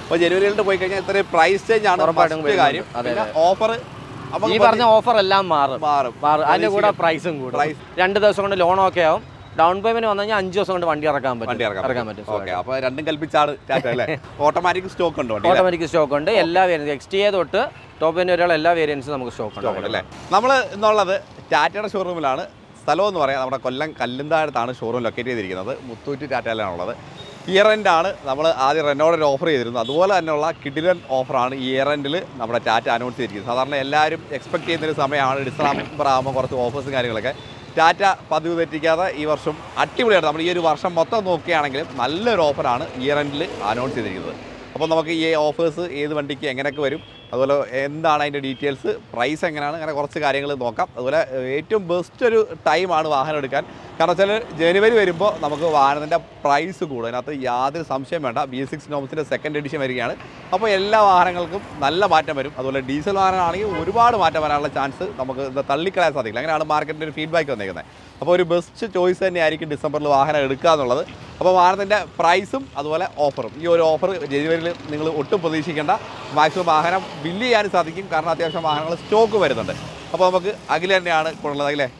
അപ്പോൾ ജനുവരിയിലോട്ട് പോയി കഴിഞ്ഞാൽ ഇത്രയും പ്രൈസ് ചേഞ്ച് ആണ് ഉറപ്പായിട്ടും first കാര്യം അതെ, പിന്നെ ഓഫർ ഈ പറഞ്ഞ ഓഫർ എല്ലാം മാറും മാറും മാറും അതിന്റെ കൂടെ പ്രൈസും കൂടും Price. രണ്ട് ദിവസം കൊണ്ട് ലോൺ ഒക്കെ ആവും ഡൗൺ പേയ്മെന്റ് വന്നു കഴിഞ്ഞാൽ അഞ്ച് ദിവസം കൊണ്ട് വണ്ടി ഇറക്കാൻ പറ്റും വണ്ടി ഇറക്കാൻ ഇറക്കാൻ പറ്റും ഓക്കെ അപ്പോൾ രണ്ടും കൽപ്പിച്ചാണ് ടാറ്റ അല്ലേ ഓട്ടോമാറ്റിക് സ്റ്റോക്ക് ഉണ്ട് വണ്ടി ഓട്ടോമാറ്റിക് സ്റ്റോക്ക് ഉണ്ട് എല്ലാ വേരിയൻസ് എക്സ് ടി എ തൊട്ട് ടോപ്പ് എൻ്റെ വരെയുള്ള എല്ലാ വേരിയൻസും നമുക്ക് സ്റ്റോക്ക് സ്റ്റോക്ക് ഉണ്ട് ഉണ്ട് അല്ലേ നമ്മൾ ഇന്നുള്ളത് ടാറ്റയുടെ ഷോറൂമിലാണ് സ്ഥലം എന്ന് പറയാം നമ്മുടെ കൊല്ലം കല്ലുന്താഴത്താണ് ഷോറൂം ലൊക്കേറ്റ് ചെയ്തിരിക്കുന്നത് മുത്തൂറ്റ് ടാറ്റയിലാണുള്ളത് ഇയർ എൻഡ് ആണ് നമ്മൾ ആദ്യം റെനോഡ് ഒരു ഓഫർ ചെയ്തിരുന്നു അതുപോലെ തന്നെയുള്ള കിഡിലൻ ഓഫറാണ് ഈ ഇയർ എൻഡിൽ നമ്മുടെ ടാറ്റ അനൗൺസ് ചെയ്തിരിക്കുന്നത് സാധാരണ എല്ലാവരും എക്സ്പെക്ട് ചെയ്യുന്നൊരു സമയമാണ് ഡിസംബർ ആകുമ്പോൾ കുറച്ച് ഓഫേഴ്സും കാര്യങ്ങളൊക്കെ ടാറ്റ പതിവ് തെറ്റിക്കാതെ ഈ വർഷം അടിപൊളിയായിട്ട് നമ്മൾ ഈ ഒരു വർഷം മൊത്തം നോക്കുകയാണെങ്കിലും നല്ലൊരു ഓഫറാണ് ഇയർ എൻഡിൽ അനൗൺസ് ചെയ്തിരിക്കുന്നത് അപ്പോൾ നമുക്ക് ഈ ഓഫേഴ്സ് ഏത് വണ്ടിക്ക് എങ്ങനെയൊക്കെ വരും അതുപോലെ എന്താണ് അതിൻ്റെ ഡീറ്റെയിൽസ് പ്രൈസ് എങ്ങനെയാണ് അങ്ങനെ കുറച്ച് കാര്യങ്ങൾ നോക്കാം അതുപോലെ ഏഹ്, ഏറ്റവും ബെസ്റ്റ് ഒരു ടൈമാണ് വാഹനം എടുക്കാൻ കാരണം വെച്ചാൽ ജനുവരി വരുമ്പോൾ നമുക്ക് വാഹനത്തിൻ്റെ പ്രൈസ് കൂടും അതിനകത്ത് യാതൊരു സംശയം വേണ്ട ബി സിക്സ് നോംസിൻ്റെ സെക്കൻഡ് എഡിഷൻ വരികയാണ് അപ്പോൾ എല്ലാ വാഹനങ്ങൾക്കും നല്ല മാറ്റം വരും അതുപോലെ ഡീസൽ വാഹനമാണെങ്കിൽ ഒരുപാട് മാറ്റം വരാനുള്ള ചാൻസ് നമുക്ക് ഇത് തള്ളിക്കളയാൻ സാധിക്കില്ല അങ്ങനെയാണ് മാർക്കറ്റിൻ്റെ ഒരു ഫീഡ്ബാക്ക് വന്നേക്കുന്നത് അപ്പോൾ ഒരു ബെസ്റ്റ് ചോയ്സ് തന്നെയായിരിക്കും ഡിസംബറിൽ വാഹനം എടുക്കുക എന്നുള്ളത് അപ്പോൾ വാഹനത്തിൻ്റെ പ്രൈസും അതുപോലെ ഓഫറും ഈ ഒരു ഓഫർ ജനുവരിയിൽ നിങ്ങൾ ഒട്ടും പ്രതീക്ഷിക്കേണ്ട മാക്സിമം വാഹനം ബില്ല് ചെയ്യാനും സാധിക്കും കാരണം അത്യാവശ്യം വാഹനങ്ങൾ സ്റ്റോക്ക് വരുന്നുണ്ട് അപ്പോൾ നമുക്ക് അഖില തന്നെയാണ് ഇപ്പോൾ ഉള്ളത് അഖിലേ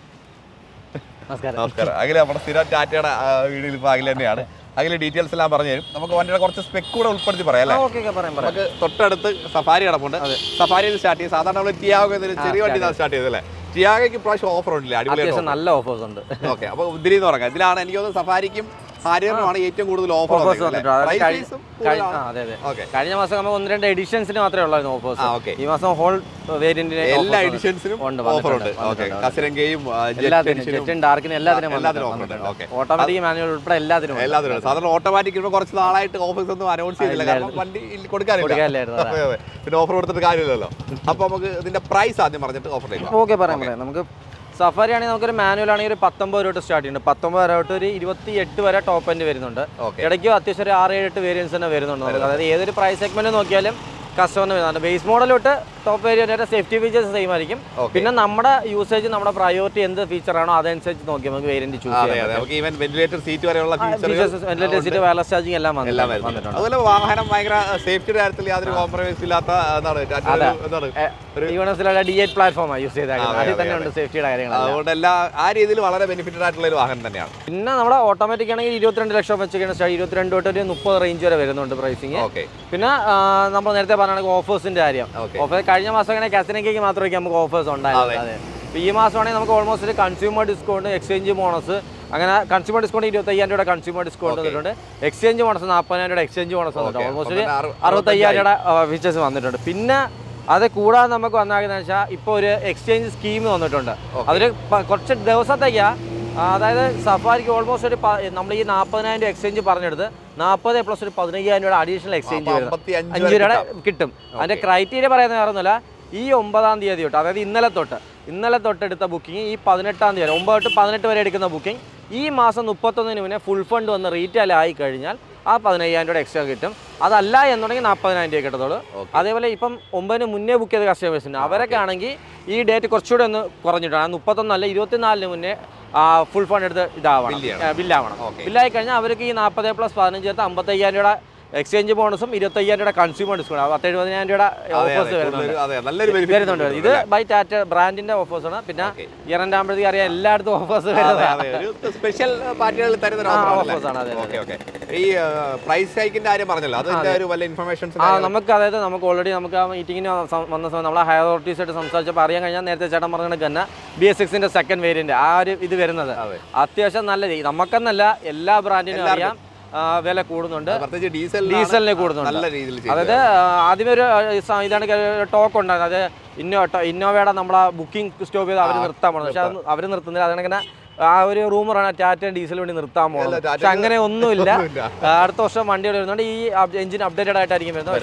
നമസ്കാരം നമസ്കാരം അഖില നമ്മുടെ സ്ഥിരം ടാറ്റയുടെ ആ, വീഡിയോയിൽ ഇപ്പോൾ അഖില തന്നെയാണ് അഖില ഡീറ്റെയിൽസ് എല്ലാം പറഞ്ഞു തരും നമുക്ക് വണ്ടിയുടെ കുറച്ച് സ്പെക്ക് കൂടെ ഉൾപ്പെടുത്തി പറയാം അല്ലേ ഓക്കെ ഓക്കെ പറയാം പറയാം നമുക്ക് തൊട്ടടുത്ത് സഫാരി കിടപ്പുണ്ട് സഫാരിയിൽ സ്റ്റാർട്ട് ചെയ്യും സാധാരണ നമ്മൾ ടിയാഗോ എന്നൊരു ചെറിയ വണ്ടി സ്റ്റാർട്ട് ചെയ്തല്ലേ ടിയാഗോയ്ക്ക് ഇപ്രാവശ്യം ഓഫർ ഉണ്ടല്ലേ അടിപൊളി അത്യാവശ്യം നല്ല ഓഫേഴ്സ് ഉണ്ട് ഓക്കെ അപ്പോൾ ഉദ്രി എന്ന് പറയാം ഇതിലാണ് എനിക്ക് തോന്നുന്നത് സഫാരിക്കും ഹാരിയറിനുമാണ് ഏറ്റവും കൂടുതൽ ഓഫർ ഓഫേഴ്സ് വന്നിട്ടുണ്ട് അത് കഴിഞ്ഞ- കഴിഞ്ഞ- ആ, അതെ അതെ ഓക്കെ കഴിഞ്ഞ മാസം നമുക്ക് ഒന്ന് രണ്ട് എഡിഷൻസിന് മാത്രമേ ഉള്ളായിരുന്നു ഓഫേഴ്സ് ആ ഓക്കെ ഈ മാസം ഹോൾ വേരിയന്റിന് എല്ലാ എഡിഷൻസിനും ഉണ്ട്, ഓഫർ ഉണ്ട് വന്നിട്ടുണ്ട്, ഓക്കെ വന്നിട്ടുണ്ട്. കസരങ്കയും എല്ലാത്തിനും ജെറ്റും ഡാർക്കിനും എല്ലാത്തിനും എല്ലാത്തിനും offer ഉണ്ട്. Okay. ഓട്ടോമാറ്റിക് മാനുവൽ ഉൾപ്പെടെ എല്ലാത്തിനും ഉണ്ട്. എല്ലാത്തിനും ഉണ്ട്. സാധാരണ ഓട്ടോമാറ്റിക് ഇപ്പോൾ കുറച്ച് നാളായിട്ട് ഓഫേഴ്സ് ഒന്നും അനൗൺസ് ചെയ്തില്ല കാരണം വണ്ടി ഇല്ല- കൊടുക്കാനില്ല കൊടുക്കാനില്ലായിരുന്നു, അതെ. അതെ, അതെ. പിന്നെ ഓഫർ കൊടുത്തിട്ട് കാര്യമില്ലല്ലോ അപ്പോൾ നമുക്ക് ഇതിന്റെ പ്രൈസ് ആദ്യം പറഞ്ഞിട്ട് ഓഫറിലേക്ക് ഓക്കെ പറയാം പറയാം നമുക്ക് സഫാരി ആണെങ്കിൽ നമുക്കൊരു മാനുവൽ ആണെങ്കിൽ ഒരു പത്തൊമ്പത് രൂപ തൊട്ട് സ്റ്റാർട്ട് ചെയ്യുന്നുണ്ട് പത്തൊമ്പത് വരെ തൊട്ട് ഒരു ഇരുപത്തി എട്ട് വരെ ടോപ്പ് എൻഡ് വരുന്നുണ്ട് ഓക്കെ ഇടയ്ക്ക് അത്യാവശ്യം ഒരു ആറ് ഏഴ് എട്ട് വേരിയൻസ് തന്നെ വരുന്നുണ്ട് നമുക്ക്. അതായത് ഏതൊരു പ്രൈസ് സെഗ്മെന്റ് നോക്കിയാലും കസ്റ്റമറിന് വരുന്നുണ്ട് ബേസ് മോഡൽ തൊട്ട് top variant safety features same ആയിരിക്കും Okay. പിന്നെ നമ്മുടെ യൂസേജ് നമ്മുടെ പ്രയോറിറ്റി എന്ത് ഫീച്ചർ ആണോ അതനുസരിച്ച് നോക്കി നമുക്ക് വേരിയന്റ് ചൂസ് അതെ ചെയ്യാം അതെ നമുക്ക് ഈവൻ വെന്റിലേറ്റർ സീറ്റ് വരെയുള്ള ഫീച്ചറുകൾ ഫീച്ചേഴ്സ് വെന്റിലേറ്റർ വയർലെസ് ചാർജിങ് എല്ലാം വന്നിട്ടുണ്ട്. എല്ലാം വരുന്നുണ്ട് വന്നിട്ടുണ്ട് അതുപോലെ വാഹനം ഭയങ്കര സേഫ്റ്റിയുടെ കാര്യത്തിൽ യാതൊരു കോംപ്രമൈസ് ഇല്ലാത്ത എന്താണ് ടാറ്റ ഒരു എന്താണ് യൂണിവേഴ്സിലുള്ള ഡി എയ്റ്റ് പ്ലാറ്റ്ഫോമാണ് യൂസ് ചെയ്തേക്കുന്നത് അതെ, അതിൽ അതെ, തന്നെ അതെ. ഉണ്ട് സേഫ്റ്റിയുടെ കാര്യങ്ങൾ അതുകൊണ്ട് എല്ലാ ആ രീതിയിൽ വളരെ ബെനിഫിറ്റഡ് ആയിട്ടുള്ള ഒരു വാഹനം തന്നെയാണ് പിന്നെ നമ്മുടെ ഓട്ടോമാറ്റിക് ആണെങ്കിൽ ഇരുപത്തിരണ്ട് ലക്ഷം വെച്ചൊക്കെയാണ് സ്റ്റാർട്ട് ഇരുപത്തിരണ്ട് തൊട്ട് ഒരു മുപ്പത് റേഞ്ച് വരെ വരുന്നുണ്ട് പ്രൈസിങ് ഓക്കെ പിന്നെ നമ്മൾ നേരത്തെ പറഞ്ഞ ഓഫേഴ്സിന്റെ കാര്യം ഓക്കെ ഓഫർ കഴിഞ്ഞ മാസം അങ്ങനെ കാസിനേക്ക് മാത്രമേ നമുക്ക് ഓഫേഴ്സ് ഉണ്ടായിരുന്നു അതെ അപ്പോൾ ഈ മാസം ആണെങ്കിൽ നമുക്ക് ഓൾമോസ്റ്റ് ഒരു കൺസ്യൂമർ ഡിസ്കൗണ്ട് എക്സ്ചേഞ്ച് ബോണസ് അങ്ങനെ കൺസ്യൂമർ ഡിസ്കൗണ്ട് ഇരുപത്തയ്യായിരം രൂപയുടെ കൺസ്യൂമർ ഡിസ്കൗണ്ട് വന്നിട്ടുണ്ട് എക്സ്ചേഞ്ച് ബോണസ് നാൽപ്പതിനായിരം രൂപയുടെ എക്സ്ചേഞ്ച് ബോണസ് വന്നിട്ടുണ്ട് ഓൾമോസ്റ്റ് ഒരു അറുപത്തയ്യായിരം രൂപയുടെ ഫീച്ചേഴ്സ് വന്നിട്ടുണ്ട് പിന്നെ അത് കൂടാതെ നമുക്ക് വന്നാക്കുന്ന വെച്ചാൽ ഇപ്പോൾ ഒരു എക്സ്ചേഞ്ച് സ്കീം വന്നിട്ടുണ്ട് അതൊരു പ- കുറച്ച് ദിവസത്തേക്കാ ആ, അതായത് സഫാരിക്ക് ഓൾമോസ്റ്റ് ഒരു പ- നമ്മൾ ഈ നാൽപ്പതിനായിരം രൂപ എക്സ്ചേഞ്ച് പറഞ്ഞെടുത്ത് നാൽപ്പത് പ്ലസ് ഒരു പതിനയ്യായിരം രൂപ അഡീഷണൽ എക്സ്ചേഞ്ച് വരുന്നത് അമ്പത്തി അഞ്ച് അഞ്ച് രൂപയുടെ കിട്ടും അതിന്റെ ക്രൈറ്റീരിയ പറയുന്നത് വേറെ ഒന്നുമല്ല ഈ ഒമ്പതാം തീയതി തൊട്ട് അതായത് ഇന്നലെ തൊട്ട് ഇന്നലെ തൊട്ട് എടുത്ത ബുക്കിംഗ് ഈ പതിനെട്ടാം തീയതി വരെ ഒമ്പത് തൊട്ട് പതിനെട്ട് വരെ എടുക്കുന്ന ബുക്കിംഗ് ഈ മാസം മുപ്പത്തൊന്നിന് മുന്നേ ഫുൾ ഫണ്ട് വന്ന് റീറ്റെയിൽ ആയി കഴിഞ്ഞാൽ ആ പതിനയ്യായിരം രൂപ എക്സ്ട്രാ കിട്ടും അതല്ല എന്നുണ്ടെങ്കിൽ നാൽപ്പതിനായിരം രൂപ കിട്ടത്തുള്ളൂ അതേപോലെ ഇപ്പം ഒമ്പതിന് മുന്നേ ബുക്ക് ചെയ്ത കസ്റ്റമേഴ്സിന് അവരൊക്കെ ആണെങ്കിൽ ഈ ഡേറ്റ് കുറച്ചുകൂടെ ഒന്ന് കുറഞ്ഞിട്ടാണ് മുപ്പത്തൊന്നല്ല ഇരുപത്തിനാലിന് മുന്നേ ഫുൾ ഫണ്ട് എടുത്ത് ഇതാവണം Bill ചെയ്യണം. ബില്ലാവണം Okay. ബില്ലായി കഴിഞ്ഞാൽ അവർക്ക് ഈ നാൽപ്പത് പ്ലസ് പതിനഞ്ച് ചേർത്ത് അമ്പത്തയ്യായിരം രൂപ എക്സ്ചേഞ്ച് ബോണസും ഇരുപത്തയ്യായിരം രൂപ കൺസ്യൂമർ ഡിസ്കൗണ്ട് പത്തെഴുപതിനായിരം രൂപയുടെ അതെ, ഓഫേഴ്സ് അതെ, വരുന്നുണ്ട് കൂടുതലൊരു- അതെ, നല്ലൊരു benefit വരുന്നുണ്ട് ഇത് അല്ലേ? ബൈ ടാറ്റ ബ്രാൻഡിന്റെ ഓഫേഴ്സ് ആണ് പിന്നെ Okay. ഇയറിന്റെ ആകുമ്പോഴത്തേക്ക് അറിയാം എല്ലായിടത്തും ഓഫേഴ്സ് അതെ, വരുന്നത് അതെ, ഒരു സ്പെഷ്യൽ പാർട്ടികളിൽ തരുന്ന ഒരു ആ, offer offers ആണ്, ആണല്ലേ? അതെ, ഓക്കെ ഓക്കെ ഈ പ്രൈസ് ഹൈക്കിന്റെ കാര്യം പറഞ്ഞല്ലോ അതിന്റെ ഒരു വല്ല ഇൻഫർമേഷൻസ് ആ നമുക്ക് അതായത് നമുക്ക് ഓൾറെഡി നമുക്ക് ആ മീറ്റിങ്ങിന് വന്ന സമയം നമ്മളെ ഹയർ അതോറിറ്റീസ് ആയിട്ട് സംസാരിച്ചപ്പോൾ അറിയാൻ കഴിഞ്ഞാൽ നേരത്തെ ചേട്ടൻ പറഞ്ഞ കണക്ക് തന്നെ ബി എസ് സിക്സിന്റെ സെക്കൻഡ് വേരിയന്റ് ആ ഒരു ഇത് വരുന്നത് അതെ. അത്യാവശ്യം നല്ല രീതി നമുക്കെന്നല്ല എല്ലാ ബ്രാൻഡിനും അറിയാം ആ, വില കൂടുന്നുണ്ട് പ്രത്യേകിച്ച് ഡീസൽ ഡീസലിന് കൂടുന്നുണ്ട് നല്ല രീതിയിൽ ചെയ്തു. അതായത് ആ, ആദ്യമേ ഒരു ആ, സ- ഇതാണ് ടോക്ക് ഉണ്ടായിരുന്നു അത് ഇന്നോ ടോ- ഇന്നോവയുടെ നമ്മളെ ബുക്കിംഗ് സ്റ്റോപ്പ് ചെയ്ത് അവർ നിർത്താൻ പോകുന്നത് പക്ഷെ അത് അവർ നിർത്തുന്നില്ല അതങ്ങനെ ആ ഒരു റൂമറാണ് ടാറ്റ ഡീസൽ വേണ്ടി നിർത്താൻ പോകുന്നത് അല്ല, ടാറ്റ പക്ഷെ അങ്ങനെ ഒന്നുമില്ല ഒന്നുമില്ല. ആ, അടുത്ത വർഷം വണ്ടി വരുന്നുണ്ട് ഈ എഞ്ചിൻ അപ്ഡേറ്റഡ് ആയിട്ടായിരിക്കും വരുന്നത് പക്ഷേ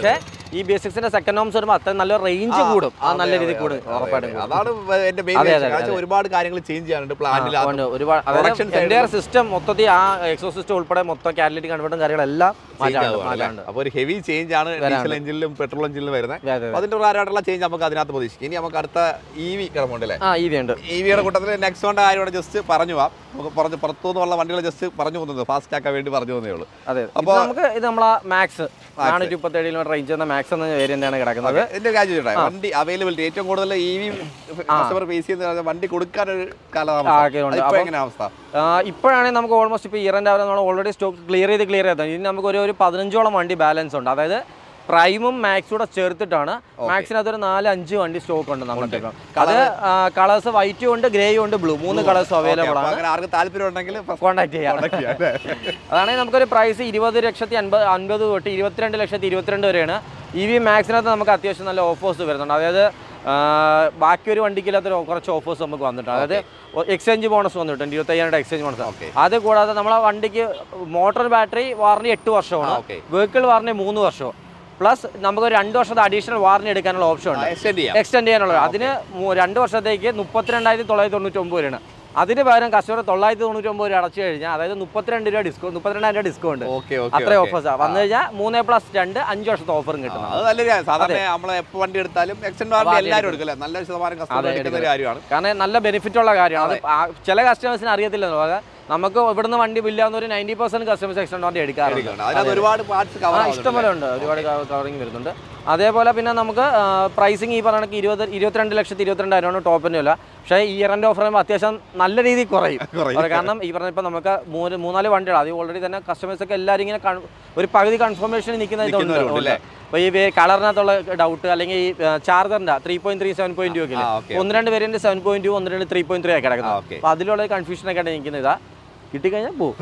ഈ ബി എസ് സിക്സിന്റെ സെക്കൻഡ് ഹോംസ് വരുമ്പോൾ അത്രയും നല്ല റേഞ്ച് കൂടും ആ നല്ല രീതിയിൽ കൂടും ഉറപ്പായിട്ടും കൂടും. അതാണ് എന്റെ മെയിൻ അതെ, അതെ, കാരണം ഒരുപാട് കാര്യങ്ങൾ ചേഞ്ച് ചെയ്യാനുണ്ട് പ്ലാനിൽ ആ, ഉണ്ട്. ഒരുപാട് Production side എൻ്റെ സിസ്റ്റം മൊത്തത്തിൽ ആ എക്സോ സിസ്റ്റം ഉൾപ്പെടെ മൊത്തം കാറ്റലിറ്റിക് കൺവേർട്ടും കാര്യങ്ങളെല്ലാം മാറ്റാണ്ട് മാറ്റാണ്ട് അപ്പൊ ഒരു ഹെവി ചേഞ്ച് ആണ് ഡീസൽ എഞ്ചിനിലും പെട്രോൾ എഞ്ചിനിലും വരുന്നത് അതെ, അതെ. അപ്പൊ അതിന്റെ പ്രകാരമായിട്ടുള്ള ചേഞ്ച് നമുക്ക് അതിനകത്ത് പ്രതീക്ഷിക്കും ഇനി നമുക്ക് അടുത്ത ഇ വി കിടമുണ്ട് അല്ലേ ആ ഈ ഉണ്ട് ഇ വിയുടെ കൂട്ടത്തിൽ നെക്സോന്റെ കാര്യം ജസ്റ്റ് പറഞ്ഞു പോവാം നമുക്ക് പുറത്ത് പുറത്തുനിന്നുള്ള വണ്ടികൾ ജസ്റ്റ് പറഞ്ഞു പോകുന്നത് ഫാസ്റ്റ് ആക്കാൻ വേണ്ടി പറഞ്ഞു പോകുന്നേ ഉള്ളൂ അതെ അപ്പൊ- അപ്പൊ നമുക്ക് ഇത് നമ്മളെ മാക്സ് നാനൂറ്റി മുപ്പത്തേഴ് കിലോമീറ്റർ റേഞ്ച് എന്ന മാക്സ് എന്ന വേരിയന്റ് ആണ് കിടക്കുന്നത് എന്റെ കാര്യം ചോദിച്ചോട്ടെ വണ്ടി അവൈലബിലിറ്റി ഏറ്റവും കൂടുതൽ ഇ വി കസ്റ്റമർ ഫേസ് ചെയ്യുന്ന വണ്ടി കൊടുക്കാൻ ഒരു കാലതാമസം ആ, ഒക്കെ ഉണ്ട്. അതിപ്പോ അപ്പം- എങ്ങനെ അവസ്ഥ ആ, ഇപ്പോഴാണെങ്കിൽ നമുക്ക് ഓൾമോസ്റ്റ് ഇപ്പോൾ ഇയറിൻ്റെ അവർ നമ്മൾ ഓൾറെഡി സ്റ്റോക്ക് ക്ലിയർ ചെയ്ത് ക്ലിയർ ചെയ്തത് ഇനി നമുക്ക് ഒരു ഒരു പതിനഞ്ചോളം വണ്ടി ബാലൻസ് ഉണ്ട് അതായത് പ്രൈമും മാക്സും കൂടെ ചേർത്തിട്ടാണ് മാക്സിനകത്ത് ഒരു നാല് അഞ്ച് വണ്ടി സ്റ്റോക്ക് ഉണ്ട് നമുക്ക് ഇപ്പം അത് കളേഴ്സ് വൈറ്റും ഉണ്ട് ഗ്രേയും ഉണ്ട് ബ്ലൂ മൂന്ന് കളേഴ്സും അവൈലബിൾ അപ്പൊ ആണ് അങ്ങനെ ആർക്ക് താല്പര്യം ഉണ്ടെങ്കിൽ കോൺടാക്ട് ചെയ്യാം അതാണെങ്കിൽ നമുക്കൊരു പ്രൈസ് ഇരുപത് ലക്ഷത്തി അൻപത് അൻപത് തൊട്ട് ഇരുപത്തിരണ്ട് ലക്ഷത്തി ഇരുപത്തിരണ്ട് വരെയാണ് ഇ വി മാക്സിനകത്ത് നമുക്ക് അത്യാവശ്യം നല്ല ഓഫേഴ്സ് വരുന്നുണ്ട് അതായത് ആ, ബാക്കി ഒരു വണ്ടിക്കില്ലാത്ത ഒരു കുറച്ച് ഓഫേഴ്സ് നമുക്ക് വന്നിട്ടുണ്ട് അതായത് എക്സ്ചേഞ്ച് ബോണസ് വന്നിട്ടുണ്ട് ഇരുപത്തയ്യായിരം എക്സ്ചേഞ്ച് ബോണസ് Okay. അത് കൂടാതെ നമ്മളെ വണ്ടിക്ക് മോട്ടോർ ബാറ്ററി വാറണ്ടി എട്ട് വർഷമാണ് ഓക്കെ വെഹിക്കിൾ വാറണ്ടി മൂന്ന് വർഷവും പ്ലസ് നമുക്ക് ഒരു രണ്ട് വർഷത്തെ അഡീഷണൽ വാറണ്ടി എടുക്കാനുള്ള ഓപ്ഷൻ ഉണ്ട് എക്സ്റ്റെൻഡ് ചെയ്യാം എക്സ്റ്റെൻഡ് ചെയ്യാനുള്ളത് അതിന് മൂ- രണ്ട് വർഷത്തേക്ക് മുപ്പത്തിരണ്ടായിരത്തി തൊള്ളായിരത്തി തൊണ്ണൂറ്റി ഒമ്പത് രൂപയാണ് അതിന് പകരം കസ്റ്റമർ തൊള്ളായിരത്തി തൊണ്ണൂറ്റി ഒമ്പത് രൂപ അടച്ചു കഴിഞ്ഞാൽ അതായത് മുപ്പത്തിരണ്ട് രൂപ ഡിസ്കൗണ്ട് മുപ്പത്തിരണ്ടായിരം രൂപ ഡിസ്കൗണ്ട് ഓക്കെ അത്ര ഓഫേഴ്സാണ് വന്നു കഴിഞ്ഞാൽ മൂന്ന് പ്ലസ് രണ്ട് അഞ്ച് വർഷത്തെ ഓഫറും കിട്ടും അത് നല്ലൊരു കാര്യം സാധാരണ നമ്മൾ എപ്പോ വണ്ടി എടുത്താലും എക്സ്റ്റൻഡ് വാറണ്ടി എല്ലാവരും എടുക്കില്ല നല്ല ശതമാനം കസ്റ്റമർ എടുക്കുന്ന ഒരു കാര്യമാണ് കാരണം നല്ല ബെനിഫിറ്റ് ഉള്ള കാര്യമാണ് അത് ആ- ചില കസ്റ്റമേഴ്സിന് അറിയത്തില്ലല്ലോ അതായത് നമുക്ക് ഇവിടുന്ന് വണ്ടി ബില്ലാവുന്ന ഒരു ninety percent customers extend warranty എടുക്കാറുണ്ട് എടുക്കുന്നുണ്ട്. അതിനകത്ത് ഒരുപാട് പാർട്സ് ആ കവർ ഇഷ്ടംപോലെ ഉണ്ട് ഒരുപാട് കവറിങ് വരുന്നുണ്ട് അതേപോലെ പിന്നെ നമുക്ക് പ്രൈസിങ് ഈ പറഞ്ഞ കണക്ക് ഇരുപത് ഇരുപത്തിരണ്ട് ലക്ഷത്തി ഇരുപത്തിരണ്ടായിരമാണ് ടോപ്പിൻ്റെ വില പക്ഷേ ഈ ഇയറിൻ്റെ ഓഫർ ചെയ്യുമ്പോൾ അത്യാവശ്യം നല്ല രീതിയിൽ കുറയും കുറയും. അത് കാരണം ഈ പറഞ്ഞ ഇപ്പം നമുക്ക് മൂന്ന് മൂന്നാല് വണ്ടികൾ അത് ഓൾറെഡി തന്നെ കസ്റ്റമേഴ്സ് ഒക്കെ എല്ലാവരും ഇങ്ങനെ കൺ- ഒരു പകുതി കൺഫർമേഷൻ നിൽക്കുന്ന ഇതുണ്ട് നിൽക്കുന്നവരുണ്ട് അല്ലേ? അപ്പോൾ ഈ കളറിനകത്തുള്ള ഡൗട്ട് അല്ലെങ്കിൽ ഈ ചാർജറിൻ്റെ three point three seven point two ഒക്കെ ആ, ഇല്ലേ? okay, ഒന്ന് രണ്ട് വേരിയന്റ് സെവൻ പോയിന്റ് ടു ഒന്ന് രണ്ട് ത്രീ പോയിന്റ് ത്രീ ഒക്കെ ആ, കിടക്കുന്നത് okay. അപ്പോൾ അതിലുള്ള കൺഫ്യൂഷൻ ഒക്കെ ആയിട്ട് നിൽക്കുന്ന ഇതാ കിട്ടിക്കഴിഞ്ഞാൽ പോകും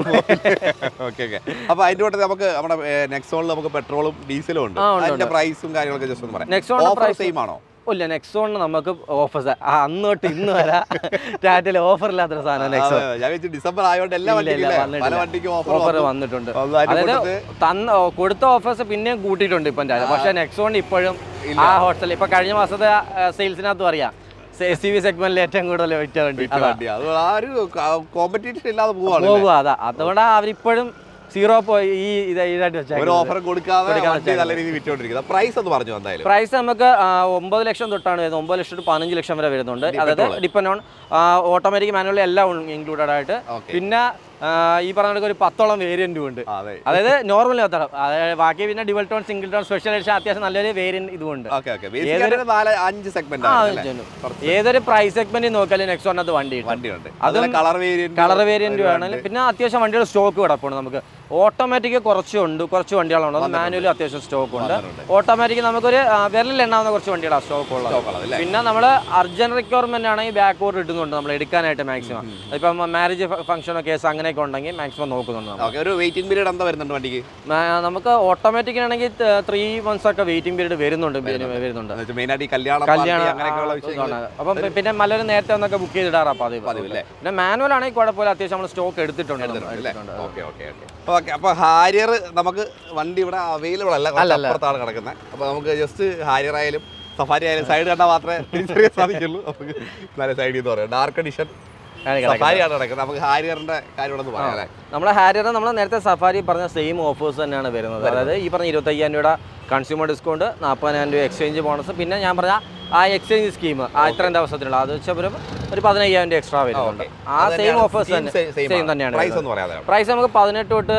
ഓക്കെ ഓക്കെ അപ്പൊ അതിന്റെ കൂട്ടത്തിൽ നമുക്ക് നമ്മുടെ നെക്സോണിൽ നമുക്ക് പെട്രോളും ഡീസലും ഉണ്ട് ആ, ഉണ്ട്, അതിന്റെ പ്രൈസും കാര്യങ്ങളൊക്കെ ജസ്റ്റ് ഒന്ന് പറയാം നെക്സോണിന്റെ ഓഫർ price- സെയിം ആണോ ഇല്ല നെക്സോണിന് നമുക്ക് ഓഫേഴ്സ് അന്ന് തൊട്ട് ഇന്ന് വരെ ടാറ്റയിൽ ഓഫർ ഇല്ലാത്തൊരു സാധനം നെക്സോൺ അതെ, ഞാൻ വെച്ച് ഡിസംബർ ആയതുകൊണ്ട് എല്ലാ ഇല്ല, ഇല്ല, വണ്ടിക്കും വന്നിട്ടില്ല. പല വണ്ടിക്കും ഓഫർ ഓഫർ വന്നിട്ടുണ്ട് അതിന്റെ അതായത് കൂട്ടത്തിൽ തന്ന കൊടുത്ത ഓഫേഴ്സ് പിന്നെയും കൂട്ടിയിട്ടുണ്ട് ഇപ്പം ടാറ്റ പക്ഷേ നെക്സോണിന് ഇപ്പോഴും ആ ഹോട്ടൽ ഇപ്പൊ കഴിഞ്ഞ മാസത്തെ സെയിൽസിനകത്തും അറിയാം എസ് സി വി സെഗ്മെന്റിൽ ഏറ്റവും കൂടുതൽ വിറ്റ വണ്ടി വിറ്റ വണ്ടി അത് ആ ഒരു കോമ്പറ്റീഷൻ ഇല്ലാതെ പോവാണ് പോകുക അതാ അതുകൊണ്ടാണ് അവരിപ്പോഴും സീറോ പോയി ഈ ഇത് ഇതായിട്ട് ഒരു വെച്ചേക്കുന്നത് ഓഫർ കൊടുക്കാതെ കൊടുക്കാതെ വണ്ടി നല്ല രീതിയിൽ വിറ്റോണ്ടിരിക്കുന്നത് പ്രൈസ് ഒന്ന് പറഞ്ഞു എന്തായാലും പ്രൈസ് നമുക്ക് ആ, ഒമ്പത് ലക്ഷം തൊട്ടാണ് വരുന്നത് ഒമ്പത് ലക്ഷം to പതിനഞ്ച് ലക്ഷം വരെ വരുന്നുണ്ട് അതായത് petrol. Depend on automatic manual എല്ലാം ഇൻക്ലൂഡഡ് ആയിട്ട് ഓക്കെ പിന്നെ ആ, ഈ പറഞ്ഞ കണക്ക് ഒരു പത്തോളം വേരിയന്റും ഉണ്ട് അതെ അതായത് നോർമൽ പത്തോളം അതായത് ബാക്കി പിന്നെ dual tone single tone special edition അത്യാവശ്യം നല്ലൊരു വേരിയന്റ് ഇതുമുണ്ട് ഓക്കെ ഓക്കെ ബേസിക് നാല് അഞ്ച് സെഗ്മെന്റ് ആ, ആണ് ഇതുണ്ട്. ഏതൊരു പ്രൈസ് സെഗ്മെന്റ് നോക്കിയാലും നെക്സോണിനകത്ത് വണ്ടി കിട്ടും വണ്ടിയുണ്ട് അതും അതും കളർ വേരിയന്റ് കളർ വേരിയന്റ് വേണമെങ്കിൽ പിന്നെ അത്യാവശ്യം വണ്ടികൾ സ്റ്റോക്ക് കിടപ്പുണ്ട് നമുക്ക് ഓട്ടോമാറ്റിക് കുറച്ചുണ്ട് കുറച്ച് വണ്ടികളുണ്ട് അത് മാനുവലും അത്യാവശ്യം സ്റ്റോക്ക് ഉണ്ട് വന്നിട്ടുണ്ട്. ഓട്ടോമാറ്റിക് നമുക്കൊരു ആ, വിരലിൽ എണ്ണാവുന്ന കുറച്ച് വണ്ടികളാണ് സ്റ്റോക്ക് ഉള്ളത് അല്ലേ പിന്നെ നമ്മൾ അർജന്റ് റിക്വയർമെന്റ് ആണെങ്കിൽ ബാക്ക് ഓർഡർ ഇടുന്നുണ്ട് നമ്മൾ എടുക്കാനായിട്ട് മാക്സിമം ഇപ്പം മാരേജ് ഫംഗ്ഷനോ കേസ് അങ്ങനെയൊക്കെ ഉണ്ടെങ്കിൽ മാക്സിമം നോക്കുന്നുണ്ട് നമ്മൾ ഓക്കെ ഒരു വെയിറ്റിംഗ് പീരീഡ് എന്താ വരുന്നുണ്ട് വണ്ടിക്ക് മാ- നമുക്ക് ഓട്ടോമാറ്റിക് ആണെങ്കിൽ ത്രീ മന്ത്സ് ഒക്കെ വെയിറ്റിംഗ് പീരീഡ് വരുന്നുണ്ട് വരുന്നുണ്ട് മെയിൻ ആയിട്ട് ഈ കല്യാണ party കല്യാണം അങ്ങനെയൊക്കെയുള്ള ആ, വിഷയങ്ങൾ ഇതാണ്. അപ്പം പിന്നെ മലര് നേരത്തെ ഒന്നൊക്കെ ബുക്ക് ചെയ്തിടാറാ പതിവ് പതിവില്ലേ? പിന്നെ മാനുവൽ ആണെങ്കിൽ കുഴപ്പമില്ല അത്യാവശ്യം നമ്മൾ സ്റ്റോക്ക് എടുത്തിട്ടുണ്ട് നമ്മൾ. അല്ലേ എടുത്തിട്ടുണ്ട്. ഓക്കെ ഓക്കെ ഓക്കെ ഓക്കെ അപ്പോൾ ഹാരിയർ നമുക്ക് വണ്ടി ഇവിടെ അവൈലബിൾ അല്ല കുറച്ച് അല്ലല്ല. അപ്പുറത്താണ് കിടക്കുന്നത് അപ്പോൾ നമുക്ക് ജസ്റ്റ് ഹാരിയർ ആയാലും സഫാരി ആയാലും സൈഡ് കണ്ടാൽ മാത്രമേ തിരിച്ചറിയാൻ സാധിക്കുള്ളൂ നമുക്ക് നല്ല സൈഡിൽ എന്ന് പറയാം ഡാർക്ക് എഡിഷൻ ആണ് കിടക്കുന്നത്. സഫാരിയാണ് കിടക്കുന്നത് നമുക്ക് ഹാരിയറിന്റെ കാര്യങ്ങളൊന്ന് പറയാം അല്ലേ നമ്മളെ ഹാരിയർ നമ്മൾ നേരത്തെ സഫാരി പറഞ്ഞ സെയിം ഓഫേഴ്സ് തന്നെയാണ് വരുന്നത് അതായത് ഈ പറഞ്ഞ ഇരുപത്തയ്യായിരം രൂപയുടെ കൺസ്യൂമർ ഡിസ്കൗണ്ട് നാൽപ്പതിനായിരം രൂപ എക്സ്ചേഞ്ച് ബോണസ് പിന്നെ ഞാൻ പറഞ്ഞ ആ എക്സ്ചേഞ്ച് സ്കീം ആ ഇത്രയും ദിവസത്തിലുള്ള അത് വെച്ചാൽ ഒരു ഒരു പതിനയ്യായിരം രൂപ എക്സ്ട്രാ വരുന്നുണ്ട് ആ സെയിം ഓഫേഴ്സ് തന്നെ സെയിം തന്നെയാണ് പ്രൈസ് വരുന്നത്. ഒന്ന് പറയാതെ പ്രൈസ് നമുക്ക് പതിനെട്ട് തൊട്ട്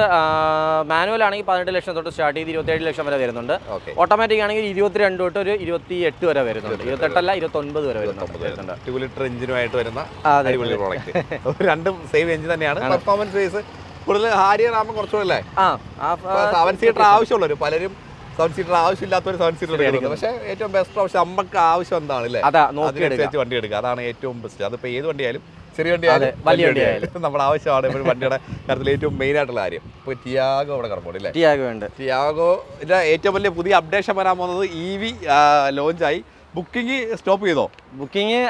മാനുവൽ ആണെങ്കിൽ പതിനെട്ട് ലക്ഷം തൊട്ട് സ്റ്റാർട്ട് ചെയ്ത് ഇരുപത്തേഴ് ലക്ഷം വരെ വരുന്നുണ്ട് ഓക്കെ ഓട്ടോമാറ്റിക് ആണെങ്കിൽ ഇരുപത്തിരണ്ട് തൊട്ട് ഒരു ഇരുപത്തി എട്ട് വരെ വരുന്നുണ്ട് ഇരുപത്തെട്ടല്ല ഇരുപത്തൊൻപത് വരെ വരുന്നുണ്ട് വരുന്നുണ്ട് ടു ലിറ്റർ എഞ്ചിനുമായിട്ട് വരുന്ന ആ, അതെ, അടിപൊളി പ്രോഡക്റ്റ് രണ്ടും സെയിം എഞ്ചിൻ തന്നെയാണ് പെർഫോമൻസ് വൈസ് കൂടുതൽ ഹാരിയർ ആകുമ്പോൾ കുറച്ചുകൂടെ അല്ലേ ആ ആ സെവൻ സീറ്റർ ആവശ്യമുള്ളവർ പലരും സെവൻ സീറ്റർ ആവശ്യമില്ലാത്തവർ സെവൻ സീറ്റർ എടുക്കുന്നത് പക്ഷേ ഏറ്റവും ബെസ്റ്റ് ഓപ്ഷൻ നമുക്ക് ആവശ്യം എന്താണ് അല്ലേ അതാ നോക്കി എടുക്കുക അതിനനുസരിച്ച് വണ്ടി എടുക്കുക അതാണ് ഏറ്റവും ബെസ്റ്റ് അതിപ്പോ ഏത് വണ്ടിയായാലും ചെറിയ വണ്ടി അതെ, വലിയ വണ്ടി നമ്മുടെ ആവശ്യമാണ് ഇപ്പോൾ വണ്ടിയുടെ കാര്യത്തിൽ ഏറ്റവും മെയിൻ ആയിട്ടുള്ള കാര്യം ഇപ്പോൾ ടിയാഗോ അവിടെ കിടപ്പുണ്ട് അല്ലേ ടിയാഗോ ഉണ്ട് ടിയാഗോ ഏറ്റവും വലിയ പുതിയ അപ്ഡേഷൻ വരാൻ പോകുന്നത് ഇ വി ലോഞ്ചായി ബുക്കിംഗ് സ്റ്റോപ്പ് ചെയ്തോ ബുക്കിംഗ്